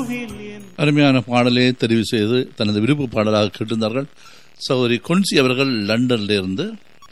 கோவில் என் அருமையான பாடலை தெரிவு செய்து தனது விருப்பு பாடலாக கேட்டிருந்தார்கள் சௌரி கொன்சி அவர்கள் லண்டன்ல இருந்து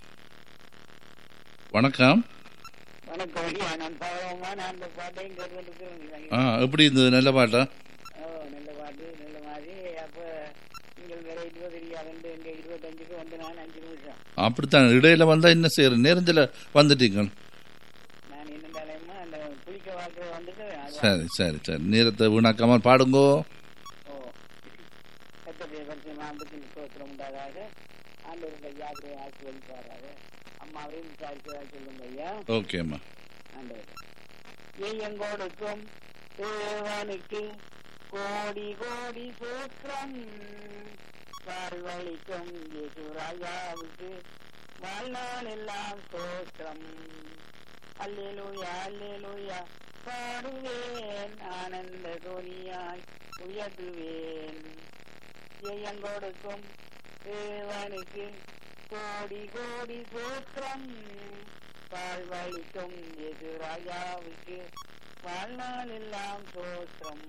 வணக்கம் வணக்கம் ஐயா நான் பாவமா நான் அந்த பாட்டையும் கேட்டுருக்கிறேன் ஆ எப்படி இருந்தது நல்ல பாட்டா ஓ நல்ல பாட்டு நல்ல மாதிரி அப்ப நீங்கள் வேற இருபது ரெண்டு எங்க இருபத்தஞ்சுக்கு வந்து நான் அஞ்சு நிமிஷம் அப்படித்தான் இடையில வந்தா என்ன செய்யற நேரத்தில் வந்துட்டீங்க நான் என்னண்டாலேமா அந்த குளிக்க வாக்கு வந்துட்டு அது- சரி சரி சரி நேரத்தை வீணாக்காமல் பாடுங்கோ ஓ கத்தருடைய பரிசு நாமத்தின் ஸ்தோத்திரம் உண்டாதாக ஆண்டவருடைய யாத்திரை ஆட்சி வழிபாராக அம்மாவையும் விசாரிச்சதாக சொல்லுங்க ஐயா ஓகேம்மா ஆண்டவர் எங்கோடுக்கும் தேவனுக்கு கோடி கோடி சூத்திரம் வாழ்வழிக்கும் யேசுராஜாவுக்கு வாழ்நாள் எல்லாம் சோத்திரம் அல்லேலூயா அல்லேலூயா பாடுவேன் ஆனந்த துணியாய் உயர்த்துவேன் எங்கோடுக்கும் தேவனுக்கு கோடி கோடி சூத்திரம் வாழ்வழிக்கும் எதிராயாவுக்கு வாழ்நாள் எல்லாம் சோத்திரம்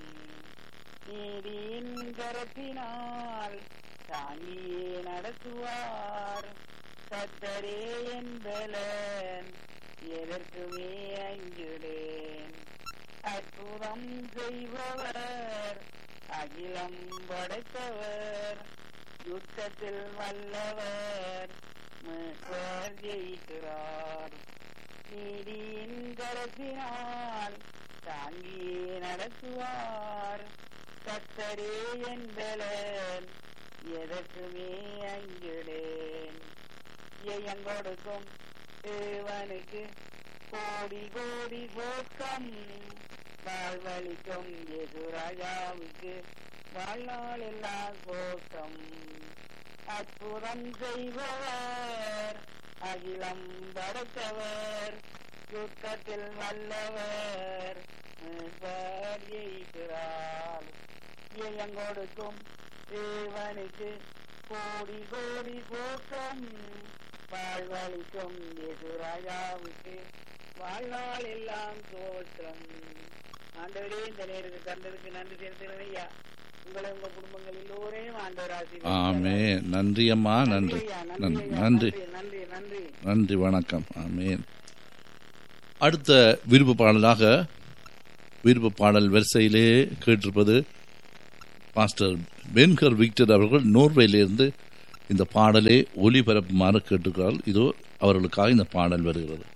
நீதியின் கரத்தினால் தாங்கியே நடத்துவார் கத்தரே என்பலன் எதற்குமே அஞ்சுடேன் அற்புதம் செய்பவர் அகிலம் படைத்தவர் யுத்தத்தில் வல்லவர் மீட்பர் ஜெயிக்கிறார் நீதியின் கரத்தினால் தாங்கியே நடத்துவார் கத்தரே என்பலன் எதற்குமே அஞ்சுடேன் எங்கொடுக்கும் தேவனுக்கு கோடி கோடி போக்கம் வாழ்வழிக்கும் எதுராஜாவுக்கு வாழ்நாள் எல்லாம் போக்கம் அற்புதம் செய்பவர் அகிலம் படைத்தவர் யுத்தத்தில் வல்லவர் மீட்பர் ஜெயிக்கிறார் எங்கொடுக்கும் தேவனுக்கு கோடி கோடி போக்கம் வாழ்வழிக்கும் எதிராஜாவுக்கு வாழ்நாள் எல்லாம் தோற்றம் ஆண்டவரே இந்த நேருக்கு கண்டதுக்கு நன்றி செலுத்துகிறேன் ஐயா உங்களை உங்க குடும்பங்கள் எல்லோரையும் ஆண்டவர் ஆமே ஆசீர்வதிப்பாராக. நன்றி அம்மா நன்றி ஐயா, நன்றி ஐயா, நன்றி நன்றி நன்றி நன்றி வணக்கம் ஆமேன் அடுத்த விருப்ப பாடலாக விருப்ப பாடல் வரிசையிலே கேட்டிருப்பது பாஸ்டர் பென்கர் விக்டர் அவர்கள் நோர்வேலிருந்து இந்த பாடலை ஒளிபரப்புமாறு கேட்டுக்கிறார் இதோ அவர்களுக்காக இந்த பாடல் வருகிறது